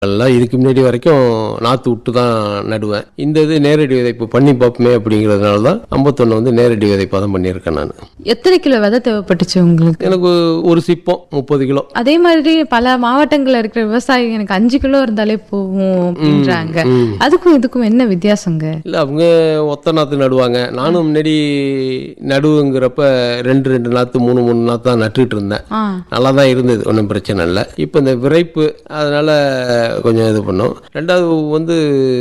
எல்லாம் இதுக்கு முன்னாடி வரைக்கும் நாற்று விட்டு தான் நடுவேன் இந்த இது நேரடி விதைப்பு பண்ணி பார்ப்போமே அப்படிங்கிறதுனால தான் ஐம்பத்தொன்று வந்து நேரடி விதைப்பாக தான் பண்ணியிருக்கேன் நான் எத்தனை கிலோ விதை தேவைப்பட்டுச்சு உங்களுக்கு எனக்கு ஒரு சிப்பம் முப்பது கிலோ அதே மாதிரி பல மாவட்டங்கள்ல இருக்கிற விவசாயி எனக்கு அஞ்சு கிலோ இருந்தாலே போகும் அப்படின்றாங்க அதுக்கும் இதுக்கும் என்ன வித்தியாசங்க இல்லை அவங்க ஒத்த நாற்று நடுவாங்க நானும் முன்னாடி நடுவுங்கிறப்ப ரெண்டு ரெண்டு நாற்று மூணு மூணு நாற்று தான் நட்டுட்டு இருந்தேன் ஆ நல்லா தான் இருந்தது ஒன்றும் பிரச்சனை இல்லை இப்போ இந்த விரைப்பு அதனால கொஞ்சம் இது பண்ணோம் ரெண்டாவது வந்து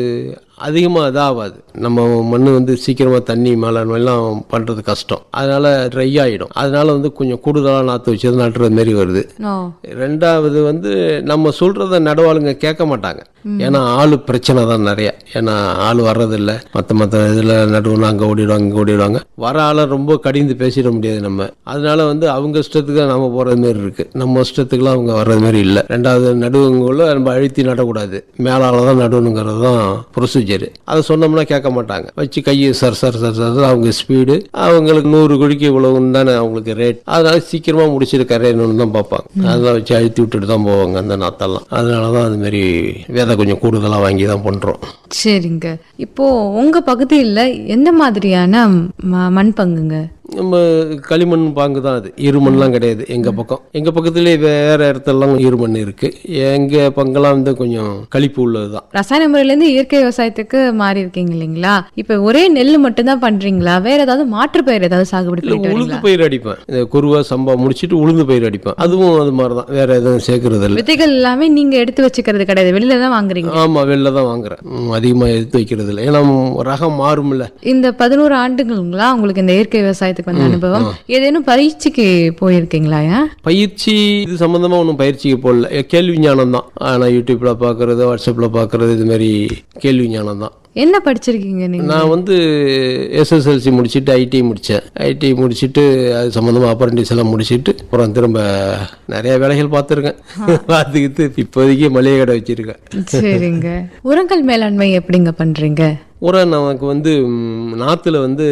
அதிகமாக இதாகாது நம்ம மண் வந்து சீக்கிரமாக தண்ணி மேலே எல்லாம் பண்ணுறது கஷ்டம் அதனால ட்ரை ஆகிடும் அதனால வந்து கொஞ்சம் கூடுதலாக நாற்று வச்சு நட்டுறது மாரி வருது ஓ ரெண்டாவது வந்து நம்ம சொல்கிறத நடவாளுங்க கேட்க மாட்டாங்க ஏன்னா ஆள் பிரச்சனை தான் நிறைய ஏன்னா ஆள் வர்றதில்ல மற்ற மற்ற இதில் நடுவுன்னு அங்கே ஓடிடுவாங்க இங்கே ஓடிடுவாங்க வர ஆளை ரொம்ப கடிந்து பேசிட முடியாது நம்ம அதனால வந்து அவங்க இஷ்டத்துக்கு நம்ம போகிறது மாரி இருக்கு நம்ம இஷ்டத்துக்குலாம் அவங்க வர்றது மாதிரி இல்லை ரெண்டாவது நடுவுங்குள்ள நம்ம அழுத்தி நடக்கூடாது மேலால தான் நடுவணுங்கிறது தான் ப்ரொசீஜர் அதை சொன்னோம்னா கேட்க மாட்டாங்க வச்சு கையை சர் சர் சர் சர் அவங்க ஸ்பீடு அவங்களுக்கு நூறு குழிக்கு இவ்வளவுன்னு தானே அவங்களுக்கு ரேட் அதனால சீக்கிரமா முடிச்சிட்டு கரையணும்னு தான் பார்ப்பாங்க அதெல்லாம் வச்சு அழுத்தி விட்டுட்டு தான் போவாங்க அந்த நாத்தெல்லாம் அதனால தான் அது மாதிரி விதை கொஞ்சம் கூடுதலாக வாங்கி தான் பண்ணுறோம் சரிங்க இப்போ உங்க பகுதியில் எந்த மாதிரியான ம- மண் பங்குங்க நம்ம களிமண் பாங்கு தான் அது இருமண்லாம் கிடையாது எங்கள் பக்கம் எங்கள் பக்கத்துலேயே வேறு இடத்துலலாம் இருமண் இருக்குது எங்கள் பங்கெல்லாம் வந்து கொஞ்சம் களிப்பு உள்ளது தான் ரசாயன முறையில இருந்து இயற்கை விவசாயத்துக்கு மாறி இருக்கீங்க இல்லைங்களா இப்ப ஒரே நெல் மட்டும் தான் பண்றீங்களா வேற ஏதாவது மாற்று பயிர் ஏதாவது சாகுபடி இல்லை பண்ணிட்டு உளுந்து வரீங்களா பயிர் அடிப்பேன் இந்த குருவா சம்பா முடிச்சிட்டு உளுந்து பயிர் அடிப்பேன் அதுவும் அது மாதிரி தான் வேற எதுவும் சேர்க்கறது இல்லை விதைகள் எல்லாமே நீங்க எடுத்து வச்சுக்கிறது கிடையாது வெளியில தான் வாங்குறீங்க ஆமாம் வெளில தான் வாங்குறேன் ம், அதிகமா எடுத்து வைக்கிறது இல்லை ஏன்னா ம், ரகம் மாறும்ல இந்த பதினோரு ஆண்டுகளுங்களா உங்களுக்கு இந்த இயற்கை விவசாயத்துக்கு வந்த அனுபவம் ஏதேனும் பரீட்சைக்கு போயிருக்கீங்களா ஏன்? பயிற்சி இது சம்மந்தமா ஒன்றும் பயிற்சிக்கு போடல எ, கேள்வி ஞானம் தான் ஆனால் யூடியூப்ல பார்க்கறது வாட்ஸ்அப்பில் பார்க்கறது இது மாதிரி கேள்வி ஞானம் தான் என்ன படிச்சிருக்கீங்க நீங்க நான் வந்து எஸ்எஸ்எல்சி முடிச்சுட்டு ஐடி முடித்தேன் ஐடி முடிச்சுட்டு அது சம்மந்தமாக அப்ரண்டிஸ் எல்லாம் முடிச்சுட்டு அப்புறம் திரும்ப நிறைய வேலைகள் பார்த்துருக்கேன் பார்த்துக்கிட்டு இப்போதைக்கு மளிகை கடை வச்சிருக்கேன் சரிங்க உரங்கள் மேலாண்மை எப்படிங்க பண்றீங்க உரம் நமக்கு வந்து ம், நாத்துல வந்து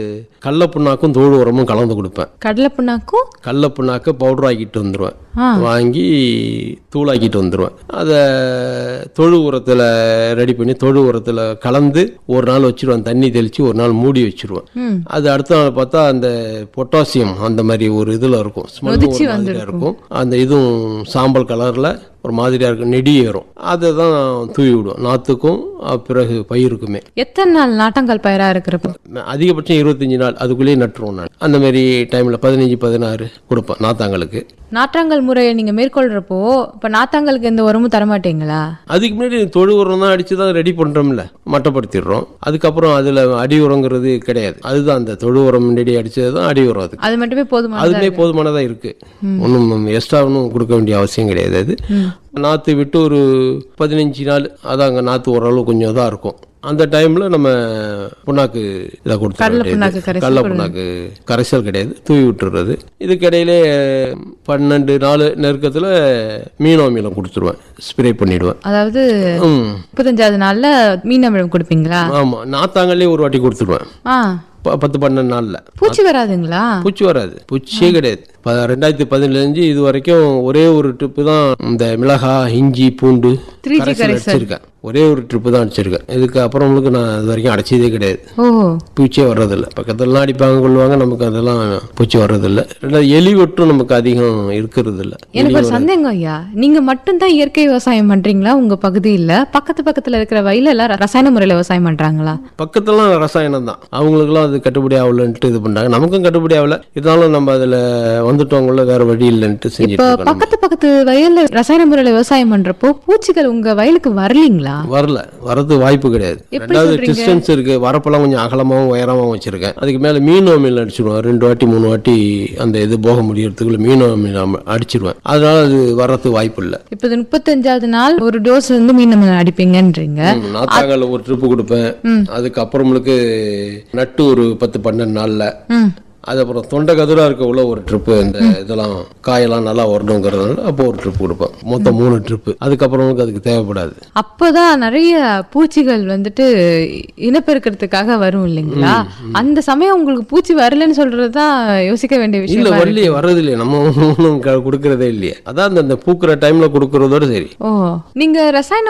கடல புண்ணாக்கும் தோடு உரமும் கலந்து கொடுப்பேன் கடலை புண்ணாக்கும் கடல புண்ணாக்க பவுடர் ஆக்கிட்டு வந்துடுவேன் ஆ. வாங்கி தூளாக்கிட்டு வந்துடுவேன் அதை தொழு உரத்தில் ரெடி பண்ணி தொழு உரத்தில் கலந்து ஒரு நாள் வச்சிருவேன் தண்ணி தெளித்து ஒரு நாள் மூடி வச்சிருவேன் ம். அது அடுத்த நாள் பார்த்தா அந்த பொட்டாசியம் அந்த மாதிரி ஒரு இதில் இருக்கும் ஸ்மெல் ஒரு மாதிரியா இருக்கும் அந்த இதுவும் சாம்பல் கலரில் ஒரு மாதிரியா இருக்கும் நெடி ஏறும் அதை தான் தூவி விடுவோம் நாற்றுக்கும் அஹ், பிறகு பயிருக்குமே எத்தனை நாள் நாட்டங்கால் பயிரா இருக்கிறப்போ அதிகபட்சம் இருபத்தஞ்சி நாள் அதுக்குள்ளேயே நட்டுருவோம் நான் அந்த மாதிரி டைமில் பதினஞ்சு பதினாறு கொடுப்பேன் நாத்தாங்களுக்கு நாற்றாங்கல் முறையை நீங்க மேற்கொள்றப்போ இப்ப நாத்தாங்கலுக்கு எந்த உரமும் தரமாட்டீங்களா அதுக்கு முன்னாடி தொழு உரம் தான் அடித்து தான் ரெடி பண்ணுறோம்ல மட்டப்படுத்திடுறோம் அதுக்கப்புறம் அதில் அடி உரங்கிறது கிடையாது அதுதான் அந்த தொழு உரம் முன்னாடி அடித்தது தான் அடி உரம் அது அது மட்டுமே போதுமானதா அதுவே போதுமானதாக இருக்குது ஒன்றும் எக்ஸ்ட்ரா ஒன்றும் கொடுக்க வேண்டிய அவசியம் கிடையாது அது நாற்று விட்டு ஒரு பதினஞ்சு நாள் அதாங்க நாற்று ஓரளவு கொஞ்சம் இதாக இருக்கும் அந்த டைம்ல நம்ம புண்ணாக்கு இதை கொடுத்து கடலை புண்ணாக்கு கரைசல் கடலை புண்ணாக்கு கரைசல் கிடையாது தூவி விட்டுறது இதுக்கிடையிலே பன்னெண்டு நாள் நெருக்கத்தில் மீனோ மீனம் கொடுத்துருவேன் ஸ்ப்ரே பண்ணிடுவேன் அதாவது ம் முப்பத்தஞ்சாவது நாள்ல மீன் அமிலம் கொடுப்பீங்களா ஆமாம் நாத்தாங்கல்லே ஒரு வாட்டி கொடுத்துருவேன் ஆ ப- பத்து பன்னெண்டு நாளில் பூச்சி வராதுங்களா பூச்சி வராது பூச்சியே கிடையாது ப- ரெண்டாயிரத்தி பதினஞ்சு இது வரைக்கும் ஒரே ஒரு ட்ரிப்பு தான் இந்த மிளகாய் இஞ்சி பூண்டு 3G கரைசல் அடிச்சிருக்கேன் ஒரே ஒரு ட்ரிப்பு தான் அடிச்சிருக்கேன் இதுக்கு அப்புறம்களுக்கு நான் இது வரைக்கும் அடைச்சதே கிடையாது ஓ பூச்சியே வர்றதில்ல பக்கத்துலலாம் அடிப்பாங்க கொள்வாங்க நமக்கு அதெல்லாம் பூச்சி வர்றதில்ல ரெண்டாவது எலி வெட்டும் நமக்கு அதிகம் இருக்கிறது இல்ல எனக்கு ஒரு சந்தேகம் ஐயா நீங்க மட்டும்தான் இயற்கை விவசாயம் பண்றீங்களா உங்க பகுதியில பக்கத்து பக்கத்துல இருக்கிற வயல்ல எல்லாம் ரசாயன முறையில விவசாயம் பண்றாங்களா பக்கத்துலாம் ரசாயனம் தான் அவங்களுக்குலாம் அது கட்டுப்படி ஆகலன்ட்டு இது பண்றாங்க நமக்கும் கட்டுப்படி ஆகல இருந்தாலும் நம்ம அதுல வந்துட்டவங்கள வேற வழி இல்லைன்ட்டு செஞ்சுட்டு இப்போ இருக்கோம் நம்ம. பக்கத்து பக்கத்து வயல்ல ரசாயன முறையில விவசாயம் பண்றப்போ பூச்சிகள் உங்க வயலுக்கு வரலீங்களா வரல வரது வாய்ப்பு கிடையாது எப்படி ரெண்டாவது சொல்றீங்க? டிஸ்டன்ஸ் இருக்கு வரப்பெல்லாம் கொஞ்சம் அகலமாகவும் உயரமாகவும் வச்சிருக்கேன் அதுக்கு மேல மீனோ மீன் அடிச்சிடுவேன் ரெண்டு வாட்டி மூணு வாட்டி அந்த இது போக முடியறதுக்குள்ள மீனோ மீன் அம- அடிச்சிடுவேன் அதனால அது வர்றதுக்கு வாய்ப்பு இல்லை இப்போ இது முப்பத்தஞ்சாவது நாள் ஒரு டோஸ் வந்து மீன் அமிலம் அடிப்பீங்கன்றீங்க நாத்தாங்கல்ல ஒரு ட்ரிப்பு கொடுப்பேன் அதுக்கப்புறமளுக்கு நட்டு ஒரு பத்து பன்னெண்டு நாள்ல ம் அது அப்புறம் தொண்டை கதிராக இருக்க உள்ள ஒரு ட்ரிப்பு இந்த இதெல்லாம் காயெல்லாம் நல்லா வரணுங்கிறதுனால அப்போ ஒரு ட்ரிப் கொடுப்போம் மொத்தம் மூணு ட்ரிப்பு அதுக்கப்புறம் உங்களுக்கு அதுக்கு தேவைப்படாது அப்பதான் நிறைய பூச்சிகள் வந்துட்டு இனப்பெருக்கிறதுக்காக வரும் இல்லைங்களா அந்த சமயம் உங்களுக்கு பூச்சி வரலன்னு சொல்றதுதான் யோசிக்க வேண்டிய இல்ல விஷயம் வரலையே வர்றது இல்லையே நம்ம ஒன்றும் கொடுக்கறதே இல்லையே அதான் அந்த- அந்த பூக்கிற டைம்ல கொடுக்கறதோட சரி ஓ நீங்க ரசாயன